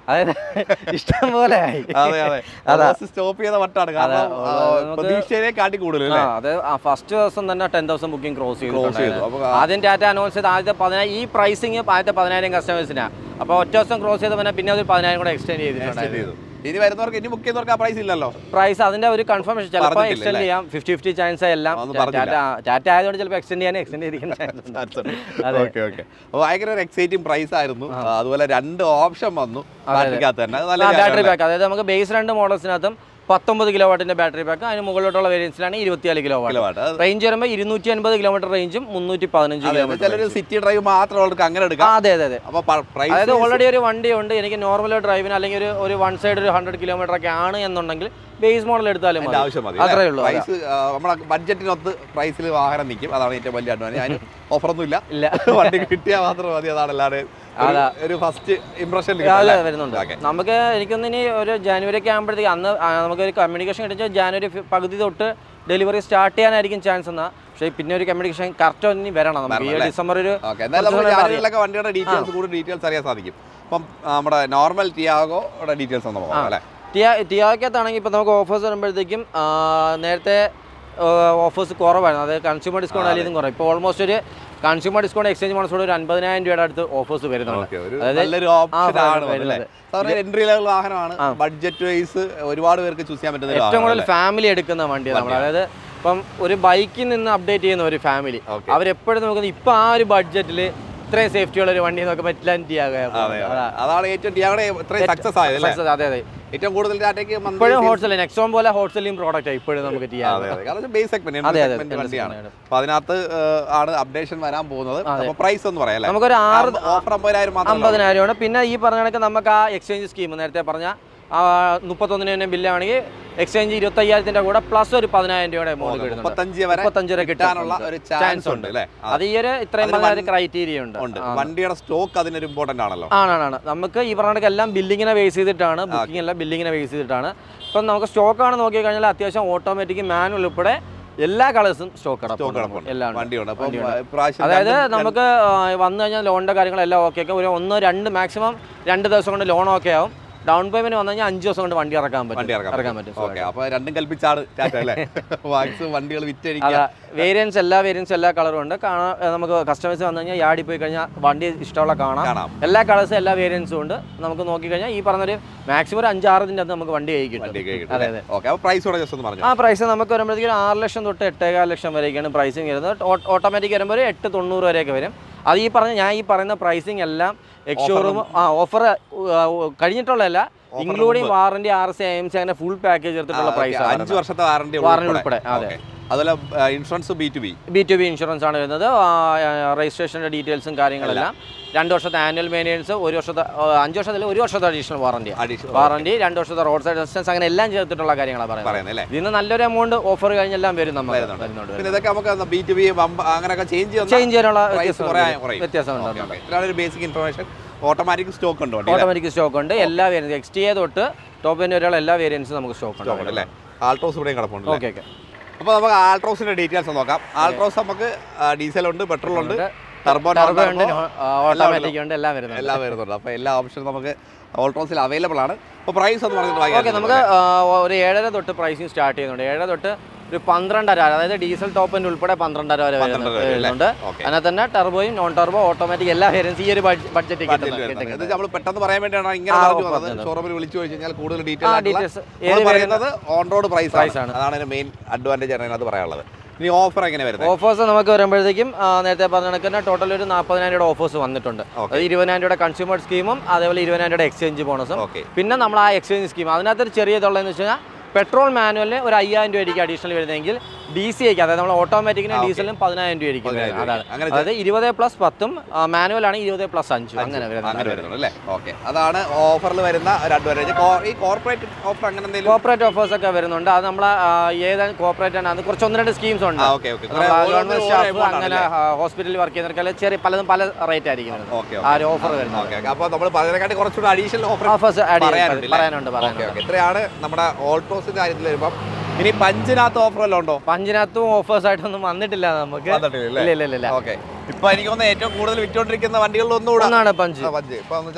അതായത് ഇഷ്ടം പോലെ ആയി അതെ അതെ അതാ. സ്റ്റോപ്പ് ചെയ്ത വട്ടാണ് കാരണം അതെ, ആ, നമുക്ക് പ്രതീക്ഷയെ കാട്ടി കൂടുതൽ ആ, അത് ഫസ്റ്റ് ദിവസം തന്നെ ten thousand booking cross Close ചെയ്തു. അപ്പൊ ആ- ആദ്യം ടാറ്റ അനൗൺസ് ചെയ്ത് ആദ്യത്തെ പതിനായിരം ഈ പ്രൈസിങ് ആദ്യത്തെ പതിനായിരം കസ്റ്റമേഴ്സിനാണ് അപ്പോൾ ഒറ്റ ദിവസം ക്രോസ് ചെയ്ത് പിന്നെ പിന്നെ ഒരു പതിനായിരം കൂടെ എക്സ്റ്റെൻഡ് ചെയ്തിട്ടുണ്ടായിരുന്നു ഇനി വരുന്നവർക്ക് ഇനി ബുക്ക് ചെയ്യുന്നവർക്ക് ആ പ്രൈസ് ഇല്ലല്ലോ പ്രൈസ് അതിന്റെ ഒരു കൺഫർമേഷൻ ചിലപ്പോൾ പറഞ്ഞിട്ടില്ല, എക്സ്റ്റെൻഡ് ചെയ്യാം ഫിഫ്റ്റി ഫിഫ്റ്റി ചാൻസ് എല്ലാം ഒന്നും ടാറ്റ പറഞ്ഞില്ല. ടാറ്റ ആയതുകൊണ്ട് ചിലപ്പോൾ എക്സ്റ്റെൻഡ് ചെയ്യാൻ എക്സ്റ്റെൻഡ് ചെയ്തിരിക്കുന്ന ചാൻസ് ഉണ്ട് അതെ. ഓക്കെ ഓക്കെ അപ്പോൾ ഭയങ്കര ഒരു എക്സൈറ്റിംഗ് പ്രൈസ് ആയിരുന്നു ആ, അതുപോലെ രണ്ട് ഓപ്ഷൻ വന്നു ബാറ്ററിക്കകത്ത് തന്നെ അത് നല്ല ബാറ്ററി കാര്യമല്ലേ? ബാക്ക് അതായത് നമുക്ക് ബേസ് രണ്ട് മോഡൽസിനകത്തും പത്തൊമ്പത് കിലോ വാട്ടിന്റെ ബാറ്ററി ബാക്ക് അതിന് മുകളിലോട്ടുള്ള വേരിയൻസിലാണ് ഇരുപത്തിനാല് കിലോ വാട്ട് കിലോവാട്ട്. അത് റേഞ്ച് വരുമ്പോൾ ഇരുന്നൂറ്റി അൻപത് കിലോമീറ്റർ റേഞ്ചും മുന്നൂറ്റി പതിനഞ്ച് അതെ, കിലോമീറ്റർ ചിലര് സിറ്റി ഡ്രൈവ് മാത്രമുള്ളവർക്ക് അങ്ങനെ ആ എടുക്കാം അതെ അതെ അതെ അപ്പൊ പ്രൈസ് അതായത് ഓൾറെഡി ഒരു വണ്ടി ഉണ്ട് എനിക്ക് നോർമൽ ഡ്രൈവിന് അല്ലെങ്കിൽ ഒരു ഒരു വൺ സൈഡ് ഒരു ഹൺഡ്രഡ് കിലോമീറ്റർ ഒക്കെ ആണ് എന്നുണ്ടെങ്കിൽ ബേസ് മോഡൽ എടുത്താലും മതി ആവശ്യം മതി അത്രേ ഉള്ളൂ അതാ. പ്രൈസ് നമ്മുടെ ബഡ്ജറ്റിനൊത്ത് പ്രൈസിൽ വാഹനം നിൽക്കും അതാണ് ഏറ്റവും വലിയ അഡ്വാൻറ്റേജ് അതിന് ഓഫറൊന്നും ഇല്ല ഇല്ല വണ്ടി കിട്ടിയാൽ മാത്രം മതി അതാണ് അല്ലാതെ ഒരു- അതാ. ഒരു ഫസ്റ്റ് ഇംപ്രഷൻ അതെ വരുന്നുണ്ട് ഓക്കെ നമുക്ക് എനിക്കൊന്ന് ഇനി ഒരു ജാനുവരി ഒക്കെ ആകുമ്പോഴത്തേക്ക് അന്ന് ആ, നമുക്ക് ഒരു കമ്മ്യൂണിക്കേഷൻ കിട്ടിയ ജാനുവരി ഫി- പകുതി തൊട്ട് ഡെലിവറി സ്റ്റാർട്ട് ചെയ്യാനായിരിക്കും ചാൻസ് എന്നാ പക്ഷേ പിന്നെ ഒരു കമ്മ്യൂണിക്കേഷൻ കറക്റ്റ് ഇനി വരണം നമുക്ക് ഈ ഡിസംബർ ഒരു ഓക്കെ എന്തായാലും നമുക്ക് കുറച്ച് ജാനുവരിയിലൊക്കെ വണ്ടിയുടെ ഡീറ്റെയിൽസ് കൂടുതൽ ഡീറ്റെയിൽസ് അറിയാൻ സാധിക്കും അപ്പം ആ, നമ്മുടെ നോർമൽ ടിയാഗോയുടെ ഡീറ്റെയിൽസ് ഒന്ന് നോക്കാം അല്ലേ ടിയാ ടിയാക്കകത്താണെങ്കിൽ ഇപ്പോൾ നമുക്ക് ഓഫേഴ്സ് വരുമ്പോഴത്തേക്കും ആ, നേരത്തെ ഓഫേഴ്സ് കുറവായിരുന്നു അതായത് കൺസ്യൂമർ ഡിസ്കൗണ്ട് അല്ലെങ്കിൽ കുറവ് ഇപ്പോൾ ഓൾമോസ്റ്റ് ഒരു കൺസ്യൂമർ ഡിസ്കൗണ്ട് എക്സ്ചേഞ്ച് മോഡൽസോട് ഒരു അൻപതിനായിരം രൂപയുടെ അടുത്ത് ഓഫേഴ്സ് വരുന്നുണ്ട് ഓക്കെ ഒരു അതായത് നല്ലൊരു ഓപ്ഷൻ ആ, ആണ് വരുന്നത്. അല്ലേ സാറിന് എൻട്രി ലെവൽ വാഹനമാണ് ബഡ്ജറ്റ് വൈസ് ഒരുപാട് പേർക്ക് ചൂസ് ചെയ്യാൻ പറ്റുന്ന ഒരു ഏറ്റവും വാഹനം കൂടുതൽ ഫാമിലി എടുക്കുന്ന വണ്ടിയാണ് നമ്മൾ അതായത് ഇപ്പം ഒരു ബൈക്കിൽ നിന്ന് അപ്ഡേറ്റ് ചെയ്യുന്ന ഒരു ഫാമിലി Okay. അവരെപ്പോഴും നോക്കുന്നത് ഇപ്പം ആ ഒരു ബഡ്ജറ്റിൽ ഇത്രയും സേഫ്റ്റി ഉള്ള ഒരു വണ്ടി നോക്കാൻ പറ്റില്ല അതെ അതെ. അതാണ് ഏറ്റവും ടിയാഗോടെ ഇത്രയും സക്സസ് ആയത് അല്ലേ അതെ അതെ ഏറ്റവും കൂടുതൽ ടാറ്റയ്ക്ക് ഇപ്പോഴും ഹോട്ട്സെല്ലിംഗ് നെക്സോൺ പോലെ ഹോട്ട്സെല്ലിംഗ് പ്രോഡക്റ്റ് ഇപ്പോഴും നമുക്ക് ചെയ്യാം അതെ അതെ കാരണം ബേസ് സെഗ്മെന്റ് അതെ, അതെ, സെഗ്മെന്റ് വണ്ടിയാണ് segment. അപ്പൊ അതിനകത്ത് ഏഹ്, ആണ് അപ്ഡേഷൻ വരാൻ പോകുന്നത് അപ്പൊ പ്രൈസ് ഒന്ന് പറയാം അല്ലേ നമുക്കൊരു ആറ് ഓഫർ അമ്പതിനായിരം മാത്രം അമ്പതിനായിരമാണ് പിന്നെ ഈ പറഞ്ഞ കണക്ക് നമുക്ക് ആ എക്സ്ചേഞ്ച് സ്കീം നേരത്തെ പറഞ്ഞ ആ മുപ്പത്തൊന്നിന് തന്നെ ബില്ലാണെങ്കിൽ എക്സ്ചേഞ്ച് ഇരുപത്തയ്യായിരത്തിന്റെ കൂടെ പ്ലസ് ഒരു പതിനായിരം രൂപയുടെ എമൗണ്ട് കിട്ടുന്നുണ്ട് മുപ്പത്തഞ്ച് വരെ മുപ്പത്തഞ്ച് വരെ കിട്ടാനുള്ള ഒരു ചാൻസ് ഉണ്ട് അല്ലേ അത് ഈ ഒരു ഇത്രയും പറഞ്ഞ ഒരു ക്രൈറ്റീരിയ ഉണ്ട് ഉണ്ട് വണ്ടിയുടെ സ്റ്റോക്ക് അതിനൊരു ഇമ്പോർട്ടന്റ് ആണല്ലോ ആണാണ് നമുക്ക് ഈ പറഞ്ഞ കണക്ക് എല്ലാം ബില്ലിങ്ങിനെ ബേസ് ചെയ്തിട്ടാണ് ബുക്കിംഗ് എല്ലാം ബില്ലിങ്ങിനെ ബേസ് ചെയ്തിട്ടാണ് ഇപ്പം നമുക്ക് സ്റ്റോക്ക് ആണ് നോക്കി കഴിഞ്ഞാൽ അത്യാവശ്യം ഓട്ടോമാറ്റിക് മാനുവൽ ഉൾപ്പെടെ എല്ലാ കളേഴ്സും സ്റ്റോക്ക് സ്റ്റോക്ക് കിടപ്പുണ്ട് കിടപ്പുണ്ട് എല്ലാം ഉണ്ട്. വണ്ടിയുണ്ട് അപ്പം ഇപ്രാവശ്യം അതായത് രണ്ടും- നമുക്ക് ആ, വന്നു കഴിഞ്ഞാൽ ലോണിൻ്റെ കാര്യങ്ങളെല്ലാം ഓക്കെ ഒക്കെ ഒരു ഒന്ന് രണ്ട് മാക്സിമം രണ്ട് ദിവസം കൊണ്ട് ലോൺ ഓക്കെ ആവും ഡൗൺ പേയ്മെന്റ് വന്നു കഴിഞ്ഞാൽ അഞ്ച് ദിവസം കൊണ്ട് വണ്ടി ഇറക്കാൻ പറ്റും വണ്ടി ഇറക്കാൻ ഇറക്കാൻ പറ്റും ഓക്കെ അപ്പൊ രണ്ടും കൽപ്പിച്ചാണ് ടാറ്റ അല്ലേ വാക്സ് വണ്ടികൾ വിറ്റഴിക്കുക അതാ വേരിയൻസ് എല്ലാ വേരിയൻസ് എല്ലാ കളറും ഉണ്ട് കാണാൻ ഏ, നമുക്ക് കസ്റ്റമേഴ്സ് വന്നു കഴിഞ്ഞാൽ യാടി പോയി കഴിഞ്ഞാൽ വണ്ടി ഇഷ്ടമുള്ള കാണാം കാണാം എല്ലാ കളേഴ്സും എല്ലാ വേരിയൻസും ഉണ്ട് നമുക്ക് നോക്കിക്കഴിഞ്ഞാൽ ഈ പറഞ്ഞൊരു മാക്സിമം ഒരു അഞ്ചാറതിൻ്റെ അകത്ത് നമുക്ക് വണ്ടി കൈ കിട്ടും വണ്ടിയൊക്കെ കിട്ടും അതെ അല്ലേ? അതെ ഓക്കെ അപ്പൊ പ്രൈസ് കൂടെ ജസ്റ്റ് ഒന്ന് പറഞ്ഞു ആ പ്രൈസ് നമുക്ക് വരുമ്പോഴത്തേക്കും ആറ് ലക്ഷം തൊട്ട് എട്ടേകാൽ ലക്ഷം വരെയൊക്കെയാണ് പ്രൈസിങ് വരുന്നത് ഓട്ടോമാറ്റിക് വരുമ്പോൾ ഒരു എട്ട് തൊണ്ണൂറ് വരെയൊക്കെ വരും അത് ഈ പറഞ്ഞ ഞാൻ ഈ പറയുന്ന പ്രൈസിങ് എല്ലാം എക്സ്ഷോറൂം ആ ഓഫർ കഴിഞ്ഞിട്ടുള്ളതല്ല including warranty R C M C അങ്ങനെ ഫുൾ പാക്കേജ് എടുത്തിട്ടുള്ള പ്രൈസ് അഞ്ച് വർഷത്തെ വാറണ്ടി വാറന്റി ഉൾപ്പെടെ അതെ അതുപോലെ insurance B to B B to B insurance ആണ് വരുന്നത് രജിസ്ട്രേഷൻ്റെ ഡീറ്റെയിൽസും കാര്യങ്ങളെല്ലാം രണ്ട് വർഷത്തെ ആനുവൽ മെയിൻ്റെനൻസ് ഒരു വർഷത്തെ ആ, അഞ്ച് വർഷത്തിൽ ഒരു വർഷത്തെ അഡീഷണൽ വാറന്റി അഡീഷണൽ വാറന്റി രണ്ട് വർഷത്തെ റോഡ് സൈഡ് അസിസ്റ്റൻസ് അങ്ങനെ എല്ലാം ചേർത്തിട്ടുള്ള കാര്യങ്ങളാണ് പറയുന്നത് പറയുന്നത് അല്ലേ ഇതിന് നല്ലൊരു എമൗണ്ട് ഓഫർ കഴിഞ്ഞെല്ലാം വരും നമുക്ക് വരുന്നുണ്ട്. വരുന്നുണ്ട് പിന്നെ ഇതൊക്കെ നമുക്ക് ബി ടു ബി അങ്ങനെയൊക്കെ ചേഞ്ച് ചെയ്യുന്ന ചേഞ്ച് ചെയ്യാനുള്ള പ്രൈസ് കുറേ കുറയും വ്യത്യാസമുണ്ട് ഓക്കെ, ഓക്കെ. ഇതാണ് ഒരു ബേസിക് ഇൻഫർമേഷൻ ഓട്ടോമാറ്റിക് സ്റ്റോക്ക് ഉണ്ട് വണ്ടി ഓട്ടോമാറ്റിക് സ്റ്റോക്ക് ഉണ്ട് എല്ലാ വേരിയൻസ് എക്സ് ടി എ തൊട്ട് ടോപ്പ് എൻ വരെയുള്ള എല്ലാ വേരിയൻസും നമുക്ക് സ്റ്റോക്ക് സ്റ്റോക്ക് ഉണ്ട് ഉണ്ട് അല്ലേ ആൾട്രോസ് ഇവിടെയും കിടപ്പുണ്ട് ഓക്കെ ഓക്കെ അപ്പോൾ നമുക്ക് ആൾട്രോസിന്റെ ഡീറ്റെയിൽസ് നോക്കാം ആൾട്രോസ് നമുക്ക് ഡീസൽ ഉണ്ട് പെട്രോൾ ഉണ്ട് ടർബോ ടർബോ ഉണ്ട് ഓട്ടോമാറ്റിക് ഉണ്ട് എല്ലാം വരുന്നുണ്ട് എല്ലാം വരുന്നുണ്ട് അപ്പോൾ എല്ലാ ഓപ്ഷനും നമുക്ക് ഓൾട്രോസിൽ അവൈലബിൾ ആണ് അപ്പോൾ പ്രൈസ് ഒന്ന് പറഞ്ഞിട്ട് ബാക്കി ഓക്കെ നമുക്ക് ആ, ഒരു ഏഴര തൊട്ട് പ്രൈസിങ് സ്റ്റാർട്ട് ചെയ്യുന്നുണ്ട് ഏഴര തൊട്ട് ഒരു പന്ത്രണ്ടര അതായത് ഡീസൽ ടോപ്പ് എൻഡ് ഉൾപ്പെടെ പന്ത്രണ്ടര വരെ പന്ത്രണ്ടര വരെ അല്ലേ? വരുന്നുണ്ട് ഓക്കെ അതിനകത്ത് തന്നെ ടർബോയും നോൺ ടർബോ ഓട്ടോമാറ്റിക് എല്ലാ വേരിയൻസ് ഈ ഒരു ബഡ്ജറ്റ് ഇത് നമ്മൾ പെട്ടെന്ന് പറയാൻ വേണ്ടിയാണ് ഇങ്ങനെ ആ, പറഞ്ഞു ഓ, വന്നത് പറഞ്ഞത്. ഷോറൂമിൽ വിളിച്ചു ചോദിച്ചു കഴിഞ്ഞാൽ കൂടുതൽ ആ ഡീറ്റെയിൽ ഡീറ്റെയിൽസ് നമ്മൾ ഏത് പറയുന്നത് ഓൺ റോഡ് പ്രൈസ് Price ആണ് അതാണ് അതിന്റെ മെയിൻ അഡ്വാൻറ്റേജ് ആണ് അതിനകത്ത് പറയാനുള്ളത് ഇനി ഓഫർ എങ്ങനെ വരുന്നത് ഓഫേഴ്സ് നമുക്ക് വരുമ്പോഴത്തേക്കും ആ, നേരത്തെ പറഞ്ഞ കണക്ക് തന്നെ ടോട്ടൽ ഒരു നാൽപ്പതിനായിരം രൂപയുടെ ഓഫേഴ്സ് വന്നിട്ടുണ്ട് അത് ഇരുപതിനായിരം രൂപയുടെ കൺസ്യൂമർ സ്കീമും അതേപോലെ ഇരുപതിനായിരം രൂപയുടെ എക്സ്ചേഞ്ച് ബോണസും ഓക്കെ പിന്നെ നമ്മൾ ആ എക്സ്ചേഞ്ച് സ്കീം അതിനകത്ത് ഒരു ചെറിയ ഇതുള്ളതെന്ന് വെച്ച് കഴിഞ്ഞാൽ പെട്രോൾ മാനുവലിന് ഒരു അയ്യായിരം രൂപയ്ക്ക് അഡീഷണൽ വരുന്നതെങ്കിൽ ഡി സി ഐക്ക് അതായത് നമ്മൾ ഓട്ടോമാറ്റിക്കിന് ഡീസലിനും പതിനായിരം രൂപയ്ക്ക് പതിനായിരം അതാണ് രൂപയ്ക്ക്. അങ്ങനെ അതായത് ഇരുപത് പ്ലസ് പത്തും മാനുവൽ ആണ് ഇരുപത് പ്ലസ് അഞ്ചും അങ്ങനെ അങ്ങനെ വരുന്നത് വരുന്നുണ്ട് അല്ലേ ഓക്കെ അതാണ് ഓഫറിൽ വരുന്ന ഒരു അഡ്വാൻറ്റേജ് ഈ കോർപ്പറേറ്റ് ഓഫർ അങ്ങനെ എന്തെങ്കിലും കോപ്പറേറ്റ് ഓഫേഴ്സ് ഒക്കെ വരുന്നുണ്ട് അത് നമ്മൾ ഏതാണ് കോപ്പറേറ്റ് ആണ് അത് കുറച്ച് ഒന്ന് രണ്ട് സ്കീംസ് ഉണ്ട് ആ ഓക്കെ ഓക്കെ ഗവൺമെന്റ് സ്റ്റാഫ് അങ്ങനെ ഹോസ്പിറ്റലിൽ വർക്ക് ചെയ്യുന്നവർക്ക് ചെറിയ പലതും പല റേറ്റ് ആയിരിക്കും വരുന്നത് ഓക്കെ ആ ഒരു ഓഫർ വരുന്നത് ഓക്കെ ഓക്കെ അപ്പോൾ നമ്മൾ അതിനെക്കാട്ടി കുറച്ചുകൂടി അഡീഷണൽ ഓഫർ ഓഫേഴ്സ് ആഡ് പറയാനുണ്ട് പറയാനുണ്ട് ഓക്കെ പറയാനുണ്ട് ഓക്കെ ഇത്രയാണ് നമ്മുടെ ഓൾട്ടോസിന്റെ കാര്യത്തിൽ വരുമ്പം ഇനി പഞ്ചിനകത്ത് ഓഫർ വല്ലതും ഉണ്ടോ പഞ്ചിനകത്തും ഓഫേഴ്സ് ആയിട്ടൊന്നും വന്നിട്ടില്ല നമുക്ക് വന്നിട്ടില്ലേ? ഇല്ല ഇല്ല ഇല്ല ഓക്കെ ഇപ്പൊ എനിക്ക് തോന്നുന്നു ഏറ്റവും കൂടുതൽ വിറ്റോണ്ടിരിക്കുന്ന വണ്ടികളിൽ ഒന്നുകൂടെ ഒന്നാണ് പഞ്ച് പഞ്ച് ഇപ്പൊ എന്ന് വെച്ചാൽ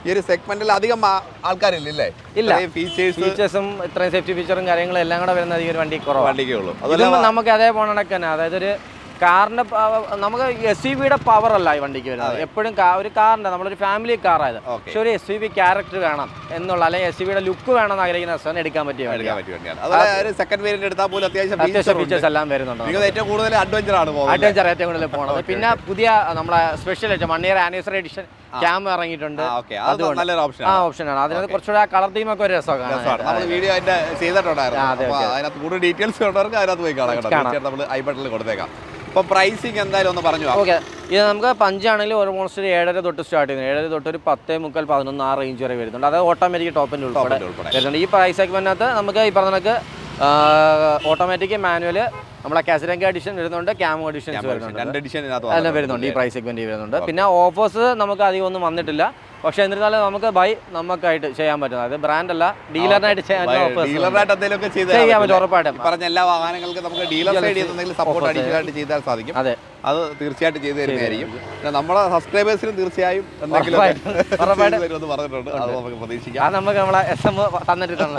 ഈ ഒരു സെഗ്മെന്റിൽ അധികം ആ- ആൾക്കാരില്ലല്ലേ ഇല്ല. ഫീച്ചേഴ്സ് ഫീച്ചേഴ്സും ഇത്രയും സേഫ്റ്റി ഫീച്ചറും കാര്യങ്ങളും എല്ലാം കൂടെ വരുന്നത് ഈ ഒരു വണ്ടി കുറവാണ് വണ്ടിക്കേ ഉള്ളൂ അതുപോലെ ഇതും നമുക്ക് അതേ പോണക്ക് തന്നെ അതായത് ഒരു കാറിന്റെ പ- നമുക്ക് എസ് യു വിയുടെ പവർ അല്ല ഈ വണ്ടിക്ക് വരുന്നത് എപ്പോഴും ഒരു കാറിന്റെ നമ്മളൊരു ഫാമിലി കാറായത് ഓക്കെ പക്ഷെ ഒരു എസ് യു വി ക്യാരക്ടർ വേണം എന്നുള്ള അല്ലെങ്കിൽ എസ് യു വിയുടെ ലുക്ക് വേണം എന്ന് ആഗ്രഹിക്കുന്ന രസം എടുക്കാൻ പറ്റിയ വണ്ടി എടുക്കാൻ പറ്റിയ വണ്ടിയാണ് അതുപോലെ ഒരു സെക്കൻഡ് വേരിയന്റ് എടുത്താൽ പോലും അത്യാവശ്യം അത്യാവശ്യം feature ഉണ്ട്. ഫീച്ചേഴ്സ് എല്ലാം വരുന്നുണ്ട് നിങ്ങൾ ഏറ്റവും കൂടുതൽ അഡ്വഞ്ചർ ആണ് പോകുന്നത് അഡ്വഞ്ചർ ഏറ്റവും കൂടുതൽ പോണത് പിന്നെ പുതിയ നമ്മളെ special one year anniversary edition cam ഇറങ്ങിയിട്ടുണ്ട് ഓക്കെ അത് അതുകൊണ്ട്. നല്ലൊരു ഓപ്ഷൻ ആ ഓപ്ഷനാണ് അതിനകത്ത് കുറച്ചുകൂടെ ആ കളർ തീമൊക്കെ ഒരു രസമൊക്കെ രസമാണ് നമ്മൾ വീഡിയോ അതിന്റെ ചെയ്തിട്ടുണ്ടായിരുന്നു ആ, അതെ, അപ്പോൾ അതിനകത്ത് കൂടുതൽ ഡീറ്റെയിൽസ് ഉള്ളവർക്ക് അതിനകത്ത് പോയി കാണാം കേട്ടോ തീർച്ചയായിട്ടും നമ്മൾ ഐ ബട്ടണിൽ കൊടുത്തേക്കാം അപ്പോൾ പ്രൈസിങ് എന്തായാലും ഒന്ന് പറഞ്ഞു വാ. ഓക്കെ ഇത് നമുക്ക് പഞ്ചാണെങ്കിൽ ഓൾമോസ്റ്റ് ഒരു ഏഴര തൊട്ട് സ്റ്റാർട്ട് ചെയ്യുന്നത് ഏഴര തൊട്ട് ഒരു പത്തേ മുക്കാൽ പതിനൊന്ന് ആ റേഞ്ച് വരെ വരുന്നുണ്ട് അത് ഓട്ടോമാറ്റിക് ടോപ്പിൻ്റെ ഉൾപ്പെടെ ടോപ്പിന്റെ ഉൾപ്പെടെ വരുന്നുണ്ട് ഈ പ്രൈസ് സെഗ്മെന്റിനകത്ത് നമുക്ക് ഈ പറഞ്ഞ കണക്ക് ഓട്ടോമാറ്റിക് മാനുവൽ നമ്മളെ കാസരങ്ക എഡിഷൻ വരുന്നുണ്ട് ക്യാമോ എഡിഷൻസ് വരുന്നുണ്ട് രണ്ട് എഡിഷൻ ഇതിനകത്ത് അതെല്ലാം വന്നിട്ടുണ്ട്. വരുന്നുണ്ട് ഈ പ്രൈസ് സെഗ്മെന്റ് വരുന്നുണ്ട് പിന്നെ ഓഫേഴ്സ് നമുക്ക് അധികം ഒന്നും വന്നിട്ടില്ല പക്ഷേ എന്നിരുന്നാലും നമുക്ക് ബൈ നമുക്കായിട്ട് ചെയ്യാൻ പറ്റും അതായത് ബ്രാൻഡ് അല്ല ഡീലറിനായിട്ട് ചെയ്യാൻ പറ്റുന്ന ഓഫേഴ്സ് ഡീലറായിട്ട് എന്തെങ്കിലുമൊക്കെ ചെയ്ത് ചെയ്യാൻ തരാൻ പറ്റും ഉറപ്പായിട്ടും ഈ പറഞ്ഞ എല്ലാ വാഹനങ്ങൾക്കും നമുക്ക് ഡീലർ സൈഡിൽ നിന്ന് എന്തെങ്കിലും സപ്പോർട്ട് അഡീഷണൽ ആയിട്ട് ചെയ്താൽ സാധിക്കും അതെ അത് തീർച്ചയായിട്ടും ചെയ്തു തരുന്നതായിരിക്കും പിന്നെ നമ്മളെ സബ്സ്ക്രൈബേഴ്സിനും തീർച്ചയായും എന്തെങ്കിലും ഉറപ്പായിട്ടും. ഉറപ്പായിട്ടും. ചെയ്തു തരുമെന്ന് പറഞ്ഞിട്ടുണ്ട് അത് നമുക്ക് പ്രതീക്ഷിക്കാം അത് നമുക്ക് നമ്മളെ എസ് എം തന്നിട്ടുള്ള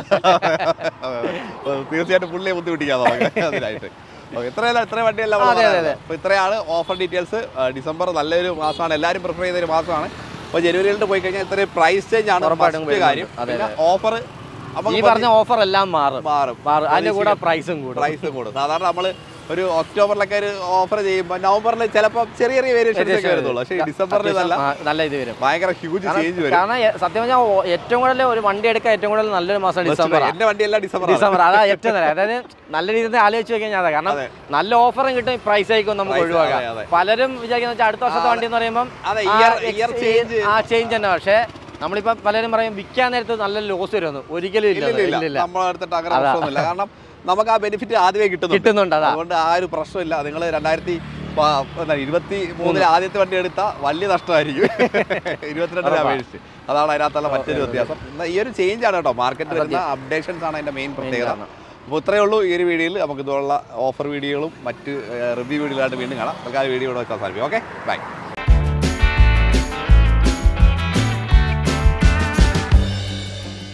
അപ്പൊ തീർച്ചയായിട്ടും പുള്ളിയെ ബുദ്ധിമുട്ടിക്കാം നമുക്ക് അതിനായിട്ട് ഓക്കെ ഇത്രയല്ല ഇത്ര വണ്ടിയെല്ലാം നമ്മൾ അതെ, അതെ, പറയുന്നത്. അപ്പോൾ ഇത്രയാണ് ഓഫർ ഡീറ്റെയിൽസ് ഡിസംബർ നല്ലൊരു മാസമാണ് എല്ലാവരും പ്രിഫർ ചെയ്ത ഒരു മാസമാണ് അപ്പോൾ ജനുവരിയിലോട്ട് പോയി കഴിഞ്ഞാൽ ഇത്രയും പ്രൈസ് ചേഞ്ച് ആണ് ഉറപ്പായിട്ടും ഫസ്റ്റ് കാര്യം അതെ, പിന്നെ ഓഫർ ഈ പറഞ്ഞ ഓഫർ എല്ലാം മാറും മാറും മാറും അതിന്റെ കൂടെ പ്രൈസും കൂടും പ്രൈസ് കൂടും സാധാരണ നമ്മൾ ഒരു ഒക്ടോബറിലൊക്കെ ഒരു ഓഫർ ചെയ്യുമ്പോൾ നവംബറിൽ ചിലപ്പോൾ ചെറിയ ചെറിയ വേരിയേഷൻസ് ഒക്കെ വരുന്നുള്ളൂ പക്ഷേ ഈ ഡിസംബറിൽ ഇതല്ല ആ, നല്ല ഇത് വരും ഭയങ്കര ഹ്യൂജ് ചേഞ്ച് വരും കാരണം എ- സത്യം പറഞ്ഞാൽ ഓ- ഏറ്റവും കൂടുതൽ ഒരു വണ്ടി എടുക്കാൻ ഏറ്റവും കൂടുതൽ നല്ലൊരു മാസം ഡിസംബർ എന്റെ വണ്ടിയെല്ലാം ഡിസംബർ ഡിസംബർ അതാ ഏറ്റവും നല്ല അതായത് നല്ല രീതിയിൽ ആലോചിച്ച് വെക്കാൻ അതാ കാരണം നല്ല ഓഫറും കിട്ടും പ്രൈസ് ആയിരിക്കും നമുക്ക് Price, ഒഴിവാക്കാം അതെ, അതെ. പലരും വിചാരിക്കുന്ന വെച്ചാൽ അടുത്ത വർഷത്തെ വണ്ടി എന്ന് പറയുമ്പോൾ അതെ ആ ഇയർ ex- ഇയർ ചേഞ്ച് ആ ചേഞ്ച് തന്നെ പക്ഷേ നമ്മളിപ്പോ പലരും പറയും വിൽക്കാൻ നേരത്ത് നല്ല ലോസ് വരുമെന്ന് ഒരിക്കലും ഇല്ല ഇല്ല ഇല്ല ഇല്ല നമ്മളെ അടുത്തിട്ട് അങ്ങനെ പ്രശ്നമൊന്നുമില്ല കാരണം നമുക്ക് ആ ബെനിഫിറ്റ് ആദ്യമേ കിട്ടുന്നു കിട്ടുന്നുണ്ട് അതാ അതുകൊണ്ട് ആ ഒരു പ്രശ്നമില്ല നിങ്ങൾ രണ്ടായിരത്തി പ- എന്താ ഇരുപത്തി മൂന്നിൽ ആദ്യത്തെ വണ്ടി എടുത്താൽ വലിയ നഷ്ടമായിരിക്കും ഇരുപത്തിരണ്ടിനെ അപേക്ഷിച്ച് അതാണ് അതിനകത്തുള്ള മറ്റൊരു വ്യത്യാസം എന്നാ ഈ ഒരു ചേഞ്ച് ആണ് കേട്ടോ മാർക്കറ്റിൽ വരുന്ന അപ്ഡേഷൻസ് ആണ് അതിന്റെ മെയിൻ പ്രത്യേകത അപ്പോൾ ഇത്രയേ ഉള്ളൂ ഈ ഒരു വീഡിയോയിൽ നമുക്ക് ഇതുപോലുള്ള ഓഫർ വീഡിയോകളും മറ്റ് റിവ്യൂ വീഡിയോകളായിട്ട് വീണ്ടും കാണാം നമുക്ക് ആ വീഡിയോ ഇവിടെ വെച്ചാൽ സാധിക്കും ഓക്കെ ബൈ